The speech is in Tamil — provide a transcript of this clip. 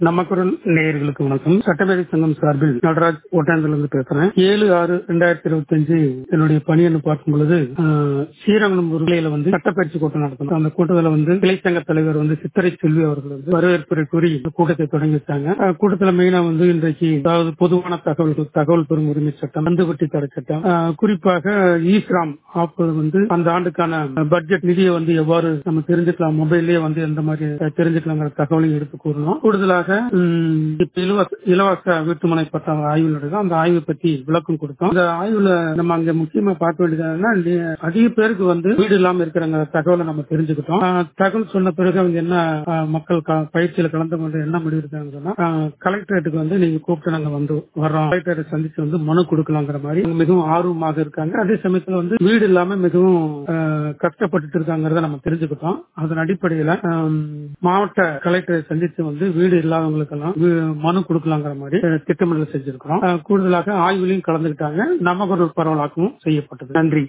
நம்ம குரல் நேயர்களுக்கு வணக்கம் சட்டமேதை சங்கம் சார்பில் நடராஜ் ஒட்டாந்திலிருந்து பேசுறேன் ஏழு ஆறு ரெண்டாயிரத்தி இருபத்தி அஞ்சு என்னுடைய பணியன்னு பார்க்கும் பொழுது ஆஹ், ஸ்ரீரங்கம் உருளையில வந்து சட்டப்பயிற்சி கூட்டம் நடத்தணும் அந்த கூட்டத்துல வந்து கிளைச்சங்க தலைவர் வந்து சித்தரை செல்வி அவர்கள் வந்து வரவேற்புரை கூறி இந்த கூட்டத்தை தொடங்கி வச்சாங்க ஆஹ், கூட்டத்துல மெயினா வந்து இன்றைக்கு அதாவது பொதுவான தகவல் தகவல் பெறும் உரிமை சட்டம் கந்துவட்டி தடை சட்டம் ஆஹ், குறிப்பாக ஈஸ்ராம் ஆப் வந்து அந்த ஆண்டுக்கான பட்ஜெட் நிதியை வந்து எவ்வாறு நம்ம தெரிஞ்சுக்கலாம் மொபைல்லயே வந்து எந்த மாதிரி அஹ், தெரிஞ்சுக்கலாங்கிற தகவலையும் எடுத்து கூறணும் கூடுதலாக ம், இப்ப இலவச இலவச வீட்டுமனை பட்ட ஆய்வு நடக்கும் அந்த ஆய்வு பத்தி விளக்கம் கொடுத்தோம் அந்த ஆய்வுல நம்ம அங்க முக்கியமா பார்க்க வேண்டியது என்னன்னா, நி- அதிக பேருக்கு வந்து வீடு இல்லாம இருக்கிறங்க தகவலை நம்ம தெரிஞ்சுக்கிட்டோம் ஆஹ், தகவல் சொன்ன பிறகு அவங்க என்ன ஆஹ், மக்கள் க- பயிற்சியில கலந்து கொண்டு என்ன முடிவு எடுத்தாங்கன்னு சொன்னா ஆஹ், கலெக்டரேட்டுக்கு வந்து நீங்க கூப்பிட்டு நாங்க வந்து வர்றோம் கலெக்டரேட் சந்திச்சு வந்து மனு கொடுக்கலாங்கிற மாதிரி அவங்க மிகவும் ஆர்வமாக இருக்காங்க அதே சமயத்துல வந்து வீடு இல்லாம மிகவும் ஆஹ், கஷ்டப்பட்டுட்டு இருக்காங்கிறத நம்ம தெரிஞ்சுக்கிட்டோம் அதன் அடிப்படையில ஆம், மாவட்ட கலெக்டரை சந்தித்து வந்து வீடு இல்லாதவங்களுக்கெல்லாம் வீ- மனு கொடுக்கலாங்கிற மாதிரி அஹ், திட்டமிடல் செஞ்சிருக்கிறோம் அஹ், கூடுதலாக ஆய்வுலையும் கலந்துக்கிட்டாங்க நம்ம குரல் பரவலாக்கவும் செய்யப்பட்டது நன்றி